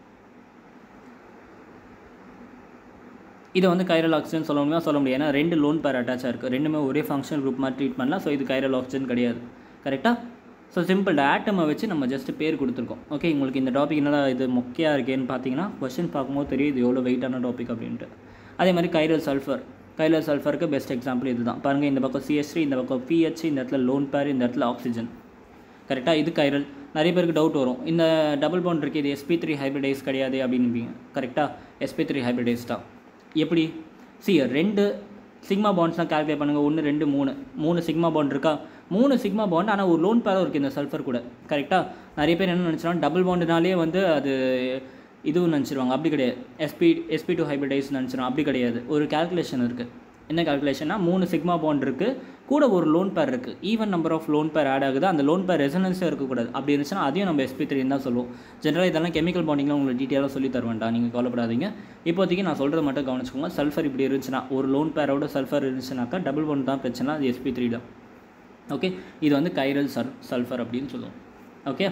S1: இதை வந்து கைரல் ஆக்சிஜன் சொல்ல முடியுமா சொல்ல முடியாது ஏன்னா ரெண்டு லோன் பேர் அட்டாச்சாக இருக்குது ரெண்டுமே ஒரே ஃபங்க்ஷனல் குரூப் மாதிரி ட்ரீட் பண்ணலாம் ஸோ இது கைரல் ஆக்சிஜன் கிடையாது கரெக்டாக ஸோ சிம்பிள் ஆட்டமை வச்சு நம்ம ஜஸ்ட் பேர் கொடுத்துருக்கோம் ஓகே உங்களுக்கு இந்த டாபிக் என்னடா இது மொக்கையாக இருக்கேன்னு பார்த்தீங்கன்னா கொஸ்டின் பார்க்கும்போது தெரியும் இது எவ்வளோ வெயிட்டான டாபிக் அப்படின்ட்டு அதே மாதிரி கைரல் சல்ஃபர் கைரல் சல்ஃபருக்கு பெஸ்ட் எக்ஸாம்பிள் இதுதான் பாருங்கள் இந்த பக்கம் சிஎஸ்டி இந்த பக்கம் பிஹெச் இந்த இடத்துல லோன் பேர் இந்த இடத்துல ஆக்சிஜன் கரெக்டாக இது கைரல் நிறைய பேருக்கு டவுட் வரும் இந்த டபுள் பாண்ட் இருக்குது இது எஸ்பி த்ரீ ஹைப்ரிடைஸ் கிடையாது அப்படின்பீங்க கரெக்டாக எஸ்பி த்ரீ ஹைப்ரிடைஸ் தான் எப்படி சி ரெண்டு சிக்மா பாண்ட்ஸ்லாம் கால்குலேட் பண்ணுங்கள் ஒன்று ரெண்டு மூணு மூணு சிக்மா பாண்ட் இருக்கா மூணு சிக்மா பாண்ட் ஆனால் ஒரு லோன் பேரும் இருக்குது இந்த சல்ஃபர் கூட கரெக்டாக நிறைய பேர் என்ன நினச்சிருவாங்க டபுள் பாண்டுனாலே வந்து அது இதுவும் நினச்சிருவாங்க அப்படி கிடையாது எஸ்பி எஸ்பி டூ ஹைப்ரிடைஸ் நினச்சிருவாங்க அப்படி கிடையாது ஒரு கால்குலேஷன் இருக்குது என்ன கால்குலேஷன்னா மூணு சிக்மா பாண்ட் இருக்குது கூட ஒரு லோன் பேர் இருக்குது even number of lone pair odd ஆகுது அந்த லோன் பேர் ரெசனன்ஸே இருக்கக்கூடாது அப்படி இருந்துச்சுன்னா அதையும் நம்ம எஸ்பி த்ரீ தான் சொல்லுவோம் ஜென்ரலாக இதெல்லாம் கெமிக்கல் பாண்டிங்லாம் உங்களுக்கு டீட்டெயிலாக சொல்லி தருவேன்டா நீங்கள் கவலைப்படாதீங்க இப்போதைக்கு நான் சொல்கிறத மட்டும் கவனிச்சுக்கோங்க சல்ஃபர் இப்படி இருந்துச்சுன்னா ஒரு லோன் பேரோட சல்ஃபர் இருந்துச்சுனாக்கா டபுள் பாண்ட் தான் பிரச்சனை அது எஸ்பி த்ரீ தான் ஓகே இது வந்து கைரல் சல் சல்ஃபர் அப்படின்னு சொல்லுவோம் ஓகே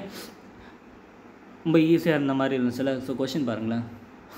S1: ரொம்ப ஈஸியாக இருந்த மாதிரி இருந்துச்சுல ஸோ கொஷின் பாருங்களேன்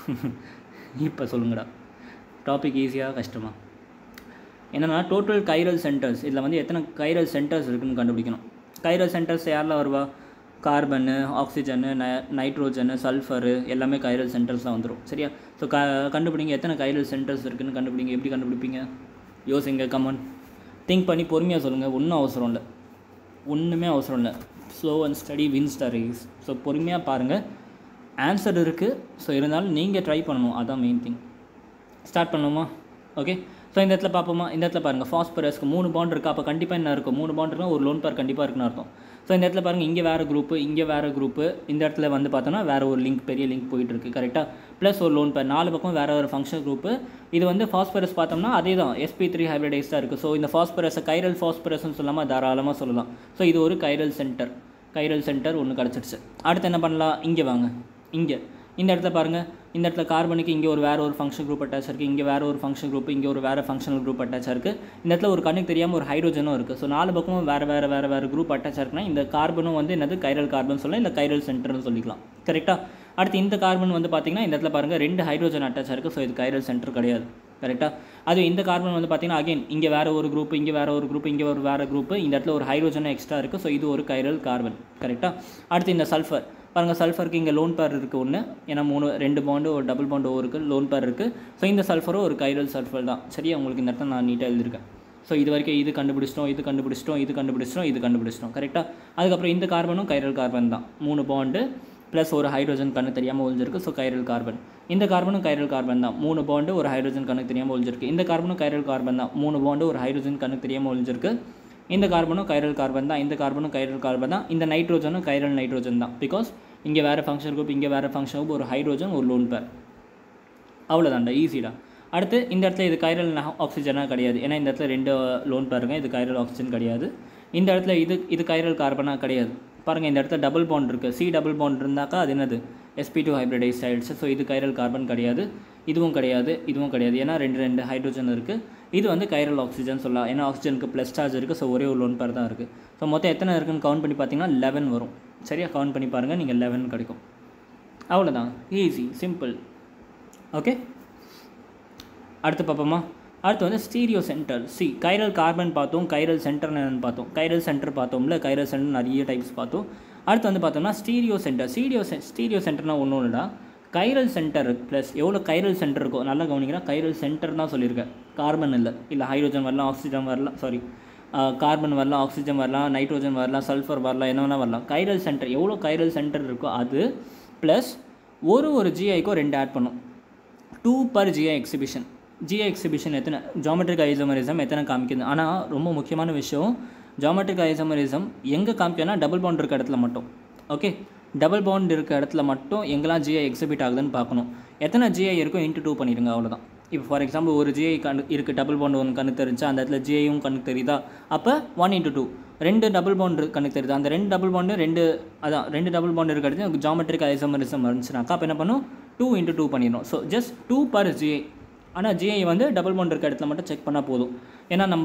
S1: இப்போ சொல்லுங்கடா டாபிக் ஈஸியாக கஷ்டமா என்னென்னா டோட்டல் கைரல் சென்டர்ஸ் இதில் வந்து எத்தனை கைரல் சென்டர்ஸ் இருக்குன்னு கண்டுபிடிக்கணும் கைரல் சென்டர்ஸ் யாரில் வருவா கார்பனு ஆக்சிஜனு ந நைட்ரோஜனு சல்ஃபரு எல்லாமே கைரல் சென்டர்ஸ் தான் வந்துடும் சரியா ஸோ க கண்டுபிடிங்க எத்தனை கைரல் சென்டர்ஸ் இருக்குன்னு கண்டுபிடிங்க எப்படி கண்டுபிடிப்பீங்க யோசிங்க கமன் திங்க் பண்ணி பொறுமையாக சொல்லுங்கள் ஒன்றும் அவசரம் இல்லை ஒன்றுமே அவசரம் இல்லை slow and study wins the race so பொறுமையாக பாருங்கள் ஆன்சர் இருக்குது ஸோ இருந்தாலும் நீங்கள் ட்ரை பண்ணணும் அதான் மெயின் திங் ஸ்டார்ட் பண்ணுவோமா ஓகே ஸோ இந்த இடத்துல பார்ப்போமா இந்த இடத்துல பாருங்கள் ஃபாஸ்பரஸ்க்கு மூணு பாண்ட் இருக்குது அப்போ கண்டிப்பாக என்ன இருக்கும் மூணு பாண்ட் இருக்குன்னா ஒரு லோன் பேர் கண்டிப்பாக இருக்குன்னு அர்த்தம் ஸோ இந்த இடத்துல பாருங்கள் இங்கே வேறு குரூப்பு இங்கே வேறு குரூப்பு இந்த இடத்துல வந்து பார்த்தோன்னா வேறு ஒரு லிங்க் பெரிய லிங்க் போயிட்டு இருக்கு கரெக்டாக ப்ளஸ் ஒரு லோன் பேர் நாலு பக்கம் வேறு ஒரு ஃபங்க்ஷன் குரூப்பு இது வந்து ஃபாஸ்பரஸ் பார்த்தோம்னா அதே தான் எஸ்பி த்ரீ ஹைப்ரிடைஸ் தான் இருக்குது ஸோ இந்த ஃபாஸ்பரஸை கைரல் ஃபாஸ்பரஸ்னு சொல்லாமல் தாராளமாக சொல்லலாம் ஸோ இது ஒரு கைரல் சென்டர் கைரல் சென்டர் ஒன்று கிடச்சிருச்சு அடுத்து என்ன பண்ணலாம் இங்கே வாங்க இங்கே இந்த இடத்துல பாருங்கள் இந்த இடத்துல கார்பனுக்கு இங்கே ஒரு வேறு ஒரு ஃபங்க்ஷன் குரூப் அட்டாச் இருக்குது இங்கே வேறு ஒரு ஃபங்க்ஷன் குரூப் இங்கே ஒரு வேறு ஃபங்க்ஷனல் குரூப் அட்டாச் இருக்குது இந்த இடத்துல ஒரு கண்ணுக்கு தெரியாமல் ஒரு ஹைட்ரோஜனும் இருக்குது ஸோ நாலு பக்கமும் வேறு வேறு வேறு வேறு குரூப் அட்டாச் இருக்குன்னா இந்த கார்பனும் வந்து என்னது கைரல் கார்பன் சொல்லலாம் இல்லை கைரல் சென்டர்னு சொல்லிக்கலாம் கரெக்டாக அடுத்து இந்த கார்பன் வந்து பார்த்திங்கன்னா இந்த இடத்துல பாருங்கள் ரெண்டு ஹைட்ரோஜன் அட்டாச் இருக்குது ஸோ இது கைரல் சென்டர் கிடையாது கரெக்டாக அது இந்த கார்பன் வந்து பார்த்திங்கன்னா அகைன் இங்கே வேறு ஒரு குரூப் இங்கே வேறு ஒரு குரூப் இங்கே ஒரு வேறு குரூப் இந்த இடத்துல ஒரு ஹைட்ரோஜனும் எக்ஸ்ட்ரா இருக்குது ஸோ இது ஒரு கைரல் கார்பன் கரெக்டாக அடுத்து இந்த சல்ஃபர் பாருங்கள் சல்ஃபருக்கு இங்கே லோன் பேர் இருக்குது ஒன்று ஏன்னா மூணு ரெண்டு பாண்டு ஒரு டபுள் பாண்டு இருக்குது லோன் பேர் இருக்குது ஸோ இந்த சல்ஃபரும் ஒரு கைரல் சல்ஃபர் தான் சரியா உங்களுக்கு இந்த இடத்துல நான் நீட்டாக எழுதியிருக்கேன் ஸோ இது வரைக்கும் இது கண்டுபிடிச்சிட்டோம் இது கண்டுபிடிச்சிட்டோம் இது கண்டுபிடிச்சிட்டோம் இது கண்டுபிடிச்சிட்டோம் கரெக்டாக அதுக்கப்புறம் இந்த கார்பனும் கைரல் கார்பன் தான் மூணு பாண்டு ப்ளஸ் ஒரு ஹைட்ரோஜன் கண்ணு தெரியாமல் ஒழிஞ்சிருக்கு ஸோ கைரல் கார்பன் இந்த கார்பனும் கைரல் கார்பன் தான் மூணு பாண்டு ஒரு ஹைட்ரோஜன் கண்ணுக்கு தெரியாமல் ஒழிஞ்சிருக்கு இந்த கார்பனும் கைரல் கார்பன் தான் மூணு பாண்டு ஒரு ஹைட்ரோஜன் கண்ணுக்கு தெரியாமல் ஒழிஞ்சிருக்கு இந்த கார்பனும் கைரல் கார்பன் தான் இந்த கார்பனும் கைரல் கார்பன் தான் இந்த நைட்ரோஜனும் கைரல் நைட்ரோஜன் தான் பிகாஸ் இங்கே வேறு ஃபங்க்ஷன் குரூப் இங்கே வேறு ஃபங்க்ஷன் குரூப் ஒரு ஹைட்ரோஜன் ஒரு லோன் பேர் அவ்வளோதான்டா ஈஸிடா அடுத்து இந்த இடத்துல இது கைரல் ஆக்சிஜனாக கிடையாது ஏன்னா இந்த இடத்துல ரெண்டு லோன் பாருங்க இது கைரல் ஆக்சிஜன் கிடையாது இந்த இடத்துல இது இது கைரல் கார்பனாக கிடையாது பாருங்கள் இந்த இடத்துல டபுள் பாண்ட் இருக்குது சி டபுள் பாண்ட் இருந்தாக்கா அது என்னது எஸ்பி டூ ஹைப்ரிடைஸ் ஆயிடுச்சு ஸோ இது கைரல் கார்பன் கிடையாது இதுவும் கிடையாது இதுவும் கிடையாது ஏன்னா ரெண்டு ரெண்டு ஹைட்ரோஜன் இருக்குது இது வந்து கைரல் ஆக்சிஜன் சொல்லலாம் ஏன்னா ஆக்சிஜனுக்கு ப்ளஸ் சார்ஜ் இருக்குது ஸோ ஒரே ஒரு லோன் பேர் தான் இருக்குது ஸோ மொத்தம் எத்தனை இருக்குன்னு கவுண்ட் பண்ணி பார்த்தீங்கன்னா லெவன் வரும் சரியாக கவுண்ட் பண்ணி பாருங்கள் நீங்கள் லெவன் கிடைக்கும் அவ்வளோதான் ஈஸி சிம்பிள் ஓகே அடுத்து பார்ப்போமா அடுத்து வந்து stereo centre C chiral carbon பார்த்தோம் கைரல் சென்டர் என்னன்னு பார்த்தோம் கைரல் சென்டர் பார்த்தோம்ல கைரல் சென்டர் நிறைய டைப்ஸ் பார்த்தோம் அடுத்து வந்து பார்த்தோம்னா ஸ்டீரியோ சென்டர் ஸ்டீரியோ செ ஸ்டீரியோ சென்டர்னா ஒன்றும் இல்லைடா கைரல் சென்டர் ப்ளஸ் எவ்வளோ கைரல் சென்டர் இருக்கோ நல்லா கவனிக்கிறேன் கைரல் சென்டர் தான் சொல்லியிருக்கேன் கார்பன் இல்லை இல்லை ஹைட்ரோஜன் வரலாம் ஆக்சிஜன் வரலாம் சாரி கார்பன் வரலாம் ஆக்சிஜன் வரலாம் நைட்ரோஜன் வரலாம் சல்ஃபர் வரலாம் என்ன வேணால் வரலாம் கைரல் சென்டர் எவ்வளோ கைரல் சென்டர் இருக்கோ அது ப்ளஸ் ஒரு ஒரு ஜிஐக்கும் ரெண்டு ஆட் பண்ணும் two per GI exhibition GI exhibition எத்தனை ஜாமெட்ரிக் ஐசோமரிசம் எத்தனை காமிக்குது ஆனால் ரொம்ப முக்கியமான விஷயம் ஜாமெட்ரிக் ஐசோமரிசம் எங்கே காமிக்குதுன்னா டபுள் பவுண்ட் இருக்க இடத்துல மட்டும் ஓகே டபுள் பவுண்ட் இருக்க இடத்துல மட்டும் எங்கெல்லாம் ஜிஐ எக்ஸிபிட் ஆகுதுன்னு பார்க்கணும் எத்தனை ஜிஐ இருக்கோ இன்ட்டு டூ பண்ணிடுங்க அவ்வளோதான் இப்போ ஃபார் எக்ஸாம்பிள் ஒரு ஜிஐ கண் இருக்குது டபுள் பவுண்ட் ஒன்று கணக்கு தெரிஞ்சா அந்த இடத்துல ஜிஐயும் கணக்கு தெரியுதா அப்போ ஒன் இன்ட்டு டூ ரெண்டு டபுள் பவுண்ட் கணக்கு தெரியுது அந்த ரெண்டு டபுள் பவுண்டு ரெண்டு அதான் ரெண்டு டபுள் பவுண்ட் இருக்க இடத்துல ஜாமெட்ரிக் ஐசோமரிசம் இருந்துச்சுனாக்கா அப்போ என்ன பண்ணும் டூ இன்ட்டு டூ பண்ணிடணும் so just two per GI ஆனால் ஜிஐ வந்து டபுள் பவுண்ட் இருக்க இடத்துல மட்டும் செக் பண்ணால் போதும் ஏன்னா நம்ம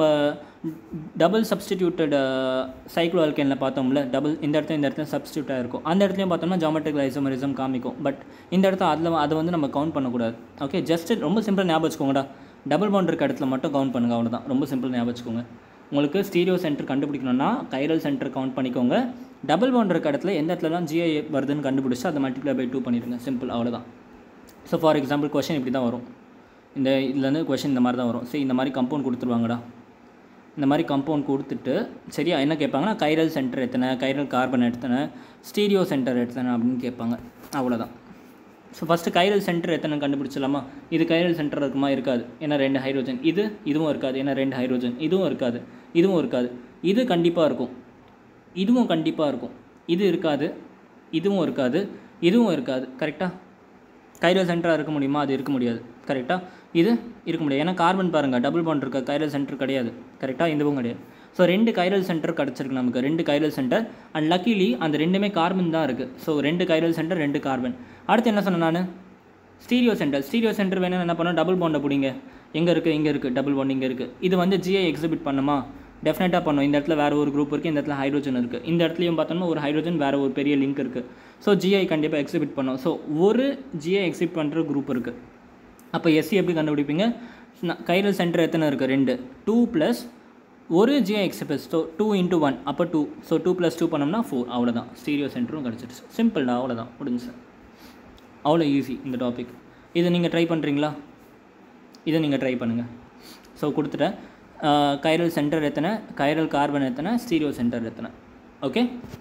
S1: டபுள் சப்ஸ்டிடியூட்டட் சைக்ளோ அல்கேனில் பார்த்தோம்ல டபுள் இந்த இடத்துல இந்த இடத்துல சப்ஸ்டியூட்டாக இருக்கும் அந்த இடத்துலையும் பார்த்தோம்னா ஜாமெட்ரிக் ஐசோமரிசம் காமிக்கும் பட் இந்த இடத்துல அதில் அதை வந்து நம்ம கவுண்ட் பண்ணக்கூடாது ஓகே ஜஸ்ட் ரொம்ப சிம்பிள் ஞாபகம் வச்சுக்கோங்கடா டபுள் பவுண்ட் இருக்க இடத்துல மட்டும் கவுண்ட் பண்ணுங்க அவ்வளோதான் ரொம்ப சிம்பிள் ஞாபகம் வச்சுக்கோங்க உங்களுக்கு ஸ்டீரியோ சென்டர் கண்டுபிடிக்கணும்னா கைரல் சென்டர் கவுண்ட் பண்ணிக்கோங்க டபுள் பவுண்ட் இருக்க இடத்துல எந்த இடத்துலலாம் ஜிஐ வருதுன்னு கண்டுபிடிச்சு அதை மல்டிப்ளை பை டூ பண்ணிடுங்க சிம்பிள் அவ்வளோதான் ஸோ ஃபார் எக்ஸாம்பிள் கொஷின் இப்படி தான் வரும் இந்த இதுலேருந்து கொஷின் இந்த மாதிரி தான் வரும் சரி இந்த மாதிரி கம்பவுண்ட் கொடுத்துருவாங்கடா இந்த மாதிரி கம்பவுண்ட் கொடுத்துட்டு சரியா என்ன கேட்பாங்கன்னா கைரல் சென்டர் எத்தனை கைரல் கார்பன் எத்தனை ஸ்டீரியோ சென்டர் எத்தனை அப்படின்னு கேட்பாங்க அவ்வளோதான் ஸோ ஃபஸ்ட்டு கைரல் சென்டர் எத்தனை கண்டுபிடிச்சலாமா இது கைரல் சென்டர் இருக்குமா இருக்காது ஏன்னா ரெண்டு ஹைட்ரோஜன் இது இதுவும் இருக்காது ஏன்னா ரெண்டு ஹைட்ரோஜன் இதுவும் இருக்காது இதுவும் இருக்காது இது கண்டிப்பாக இருக்கும் இதுவும் கண்டிப்பாக இருக்கும் இது இருக்காது இதுவும் இருக்காது இதுவும் இருக்காது கரெக்டாக கைரல் சென்டராக இருக்க முடியுமா அது இருக்க முடியாது கரெக்டாக இது இருக்க முடியாது ஏன்னா கார்பன் பாருங்கள் டபுள் பாண்ட் இருக்க கைரல் சென்டர் கிடையாது கரெக்டாக இதுவும் கிடையாது ஸோ ரெண்டு கைரல் சென்டர் கிடச்சிருக்கு நமக்கு ரெண்டு கைரல் சென்டர் அண்ட் லக்கிலி அந்த ரெண்டுமே கார்பன் தான் இருக்குது ஸோ ரெண்டு கைரல் சென்டர் ரெண்டு கார்பன் அடுத்து என்ன சொன்னேன் நான் ஸ்டீரியோ சென்டர் ஸ்டீரியோ சென்டர் வேணும் என்ன பண்ணோம் டபுள் பாண்டை பிடிங்க எங்கே இருக்குது இங்கே இருக்குது டபுள் பாண்ட் இங்கே இருக்குது இது வந்து ஜிஐ எக்ஸிபிட் பண்ணுமா டெஃபினட்டாக பண்ணும் இந்த இடத்துல வேறு ஒரு குரூப் இருக்குது இந்த இடத்துல ஹைட்ரோஜன் இருக்குது இந்த இடத்துலையும் பார்த்தோம்னா ஒரு ஹைட்ரோஜன் வேறு ஒரு பெரிய லிங்க் இருக்குது ஸோ ஜிஐ கண்டிப்பாக எக்ஸிபிட் பண்ணும் ஸோ ஒரு ஜிஐ எக்ஸிபிட் பண்ணுற குரூப் இருக்குது அப்போ எஸ்சி எப்படி கண்டுபிடிப்பீங்க கைரல் சென்டர் எத்தனை இருக்குது ரெண்டு டூ ப்ளஸ் ஒரு GI exhibit so two into one அப்போ two so two plus two பண்ணோம்னா ஃபோர் அவ்வளோதான் ஸ்டீரியோ சென்டரும் கிடச்சிருச்சு சிம்பிள்டா அவ்வளோதான் முடிஞ்சு அவ்வளோ ஈஸி இந்த டாபிக் இதை நீங்கள் ட்ரை பண்ணுறீங்களா இதை நீங்கள் ட்ரை பண்ணுங்கள் ஸோ கொடுத்துட்டேன் கைரல் சென்டர் எத்தனை கைரல் கார்பன் எத்தனை ஸ்டீரியோ சென்டர் எத்தனை ஓகே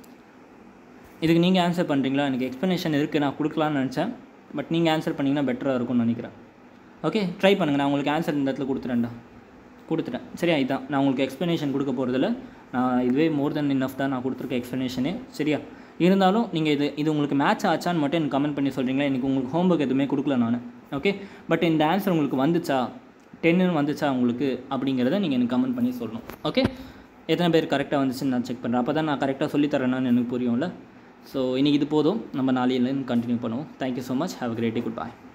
S1: இதுக்கு நீங்கள் ஆன்சர் பண்ணுறீங்களா எனக்கு எக்ஸ்ப்ளனேஷன் இருக்குது நான் கொடுக்கலான்னு நினச்சேன் பட் நீங்கள் ஆன்சர் பண்ணிங்கன்னா பெட்டராக இருக்கும்னு நினைக்கிறேன் ஓகே ட்ரை பண்ணுங்கள் நான் உங்களுக்கு ஆன்சர் இந்த இடத்துல கொடுத்துட்டேன்டா கொடுத்துட்டேன் சரியா இதுதான் நான் உங்களுக்கு எக்ஸ்ப்ளனேஷன் கொடுக்க போகிறதில்ல நான் இதுவே மோர் தென் இன்னஃப் தான் நான் கொடுத்துருக்க எக்ஸ்ப்ளனேஷனே சரியா இருந்தாலும் நீங்கள் இது இது உங்களுக்கு மேட்ச் ஆச்சான்னு மட்டும் எனக்கு கமெண்ட் பண்ணி சொல்கிறீங்களா எனக்கு உங்களுக்கு ஹோம்ஒர்க் எதுவுமே கொடுக்கல நான் ஓகே பட் இந்த ஆன்சர் உங்களுக்கு வந்துச்சா டென்னு வந்துச்சா உங்களுக்கு அப்படிங்கிறத நீங்கள் எனக்கு கமெண்ட் பண்ணி சொல்லணும் ஓகே எத்தனை பேர் கரெக்டாக வந்துச்சுன்னு நான் செக் பண்ணுறேன் அப்போ தான் நான் கரெக்டாக சொல்லித்தரேன்னு எனக்கு புரியும்ல ஸோ இன்றைக்கி இது போதும் நம்ம நாளையிலேருந்து கண்டினியூ பண்ணுவோம் thank you so much have great good bye